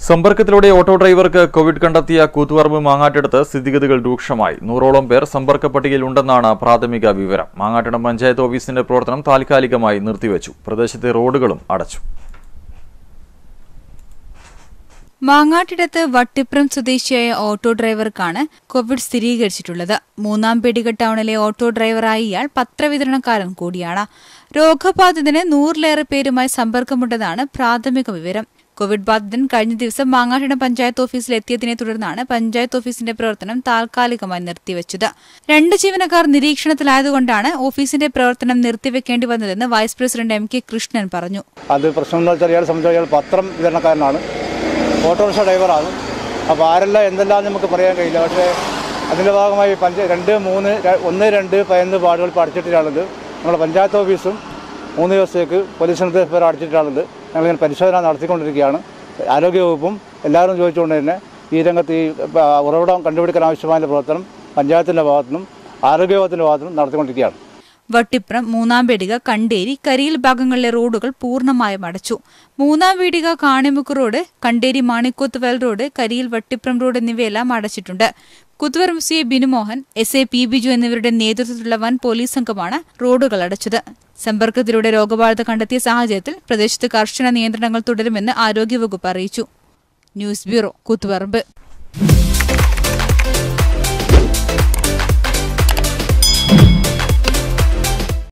സമ്പർക്കത്തിലൂടെ ഓട്ടോ ഡ്രൈവർക്ക് കോവിഡ് കണ്ടെത്തിയ കൂത്തുപറമ്പ് മാങ്ങാട്ടിടത്ത് സ്ഥിതിഗതികൾ രൂക്ഷമായി നൂറോളം പേർ സമ്പർക്ക പട്ടികയിലുണ്ടെന്നാണ് പ്രാഥമിക വിവരം മാങ്ങാട്ടിടം പഞ്ചായത്ത് ഓഫീസിന്റെ പ്രവർത്തനം താൽക്കാലികമായി നിർത്തിവെച്ചു പ്രദേശത്തെ റോഡുകളും അടച്ചു മാങ്ങാട്ടിടത്ത് വട്ടിപ്രം സ്വദേശിയായ ഓട്ടോ ഡ്രൈവർക്കാണ് കോവിഡ് സ്ഥിരീകരിച്ചിട്ടുള്ളത് മൂന്നാം പേടിക ടൗണിലെ ഓട്ടോ ഡ്രൈവറായ ഇയാൾ പത്രവിതരണക്കാരൻ കൂടിയാണ് രോഗബാധിതന് നൂറിലേറെ പേരുമായി സമ്പർക്കമുണ്ടെന്നാണ് പ്രാഥമിക വിവരം കോവിഡ് ബാധിതൻ കഴിഞ്ഞ ദിവസം മാങ്ങാട്ടിടം പഞ്ചായത്ത് ഓഫീസിൽ എത്തിയതിനെ തുടർന്നാണ് പഞ്ചായത്ത് ഓഫീസിന്റെ പ്രവർത്തനം താൽക്കാലികമായി നിർത്തിവച്ചത് രണ്ട് ജീവനക്കാർ നിരീക്ഷണത്തിലായതുകൊണ്ടാണ് ഓഫീസിന്റെ പ്രവർത്തനം നിർത്തിവെക്കേണ്ടി വന്നതെന്ന് vice president M K Krishnan പറഞ്ഞു അത് പ്രശ്നം എന്ന് വെച്ചാൽ ഇയാളെ സംബന്ധിച്ച് അയാൾ പത്രം വിതരണക്കാരനാണ് ഓട്ടോറിക്ഷ ഡ്രൈവറാണ് അപ്പോൾ ആരെല്ലാം എന്തെല്ലാം നമുക്ക് പറയാൻ കഴിയില്ല പക്ഷേ അതിൻ്റെ ഭാഗമായി പഞ്ച രണ്ട് മൂന്ന് ര- ഒന്ന് രണ്ട് പതിനൊന്ന് വാർഡുകൾ ഇപ്പോൾ അടച്ചിട്ടാണുള്ളത് നമ്മുടെ പഞ്ചായത്ത് ഓഫീസും മൂന്ന് ദിവസത്തേക്ക് പോലീസ് നിർദ്ദേശപ്രകാരം അടച്ചിട്ടാണുള്ളത് ഞങ്ങളിങ്ങനെ പരിശോധന നടത്തിക്കൊണ്ടിരിക്കുകയാണ് ആരോഗ്യവകുപ്പും എല്ലാവരും ചോദിച്ചുകൊണ്ട് തന്നെ ഈ രംഗത്ത് ഈ ആ, ഉറവിടം കണ്ടുപിടിക്കാൻ ആവശ്യമായ പ്രവർത്തനം പഞ്ചായത്തിൻ്റെ ഭാഗത്തുനിന്നും ആരോഗ്യവകുപ്പിൻ്റെ ഭാഗത്തുനിന്നും നടത്തിക്കൊണ്ടിരിക്കുകയാണ് വട്ടിപ്രം മൂന്നാം പേടിക കണ്ടേരി കരിയിൽ ഭാഗങ്ങളിലെ റോഡുകൾ പൂർണ്ണമായും അടച്ചു മൂന്നാം വീടിക Kanimukku road Kanderi Manikkothuvayal road Kariyil Vattipram road എന്നിവയെല്ലാം അടച്ചിട്ടുണ്ട് കുത്തുവരം C A Binumohan S A P Biju എന്നിവരുടെ നേതൃത്വത്തിലുള്ള വൻ പോലീസ് സംഘമാണ് റോഡുകൾ അടച്ചത് സമ്പർക്കത്തിലൂടെ രോഗബാധ കണ്ടെത്തിയ സാഹചര്യത്തിൽ പ്രദേശത്ത് കർശന നിയന്ത്രണങ്ങൾ തുടരുമെന്ന് ആരോഗ്യവകുപ്പ് അറിയിച്ചു ന്യൂസ് ബ്യൂറോ കുത്തുപറമ്പ്